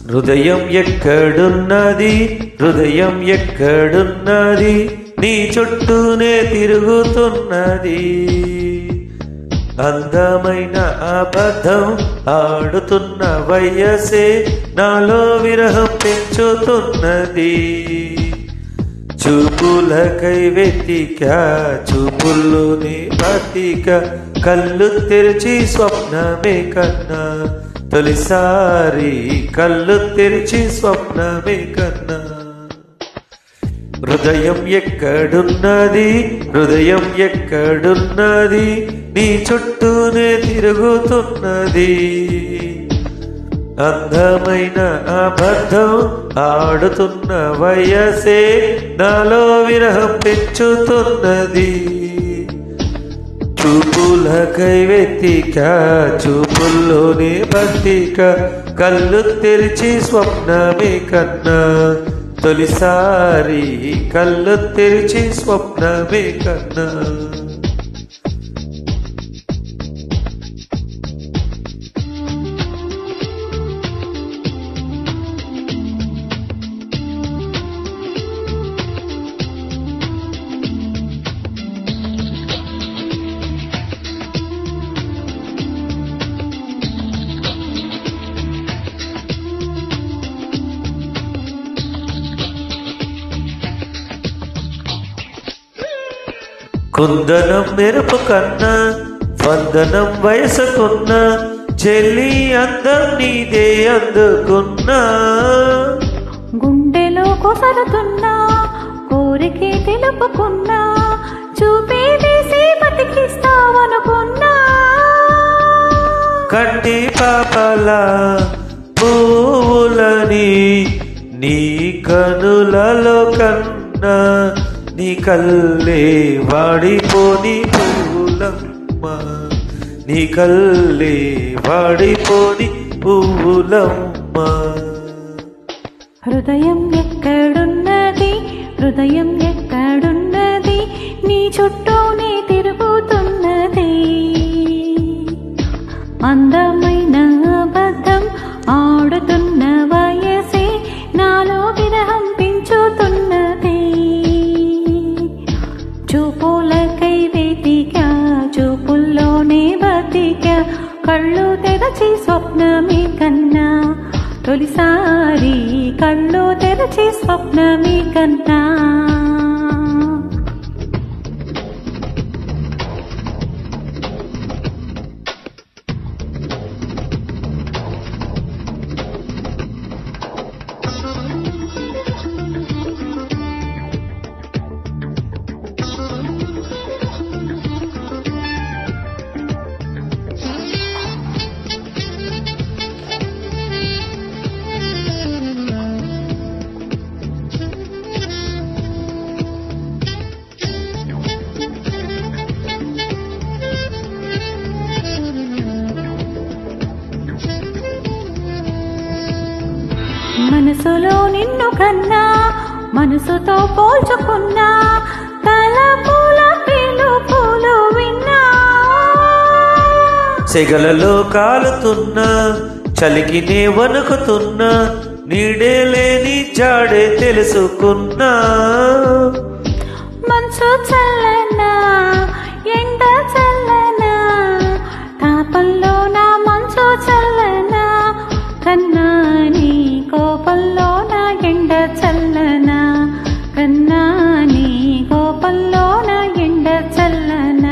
హృదయం ఎక్కడున్నది హృదయం ఎక్కడున్నది నీ చుట్టూనే తిరుగుతున్నది అందమైన అబద్ధం ఆడుతున్న వయసే నాలో విరహం పెంచుతున్నది చూపులకై వెతిక చూపుల్లోని బతిక కళ్ళు తెరిచి స్వప్నమే కన్నా తొలిసారి కళ్ళు తెరిచి స్వప్నమే కన్నా హృదయం ఎక్కడున్నది హృదయం ఎక్కడున్నది నీ చుట్టూనే తిరుగుతున్నది అందమైన అబద్ధం ఆడుతున్న వయసే నాలో విరహం పెంచుతున్నది చూపులకై వెతిక చూపుల్లోనే బతిక కళ్ళు తెరిచి స్వప్నమే కన్నా తొలిసారి కళ్ళు తెరిచి స్వప్నమే కన్నా కుందనం మెరుపు కన్నా వందనం వయసుకున్న చెల్లి అందం నీదే అందుకున్నా గుండెలో కొసరుతున్నా కోరికే తెలుపుకున్నా చూపే వేసి బతికిస్తావనుకున్నా కంటి పాపల పువ్వులని నీ కనులలో కన్నా నీ కల్లే వాడిపోని పువ్వులమ్మ నీ కల్లే వాడిపోని పువ్వులమ్మ హృదయం ఎక్కడున్నది హృదయం ఎక్కడున్నది నీ చుట్టూనే తిరుగుతున్నది అందమైన అబద్ధం ఆడుతున్న వయసే నాలో విరహం పెంచుతున్నది చూపులకై వెతిక చూపుల్లోనే బతిక కళ్ళు తెరచి స్వప్నమే కన్నా తొలిసారి కళ్ళు తెరచి స్వప్నమే కన్నా మనసులో నిన్ను కన్నా మనసుతో పోల్చుకున్నా తల పూల పిలుపులు విన్నా సెగలలో కాలుతున్నా చలికి నే వణుకుతున్నా నీడే లేని జాడే తెలుసుకున్నా మంచు చల్లనా ఎండ చల్లనా తాపంలో నా మంచు చల్లనా కన్నా నీ కోపంలో నా ఎండ చల్లనా కన్నా నీ కోపంలో నా ఎండ చల్లనా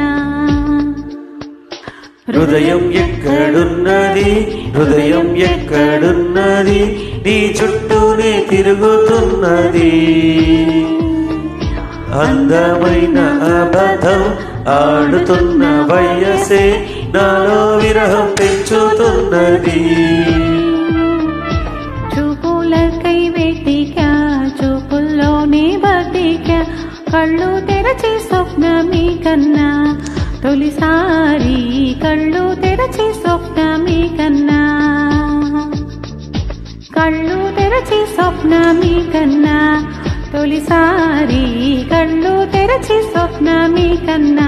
హృదయం ఎక్కడున్నది హృదయం ఎక్కడున్నది నీ చుట్టూనే తిరుగుతున్నది అందమైన అబద్ధం ఆడుతున్న వయసే నాలో విరహం పెంచుతున్నది చూపులకై వెతిక చూపుల్లోనే బతిక కళ్ళు తెరచి స్వప్నమే కన్నా తొలిసారి కళ్ళు తెరచి స్వప్నమే కన్నా కళ్ళు తెరచి స్వప్నమే కన్నా తొలిసారి కళ్ళు తెరచి స్వప్నమే కన్నా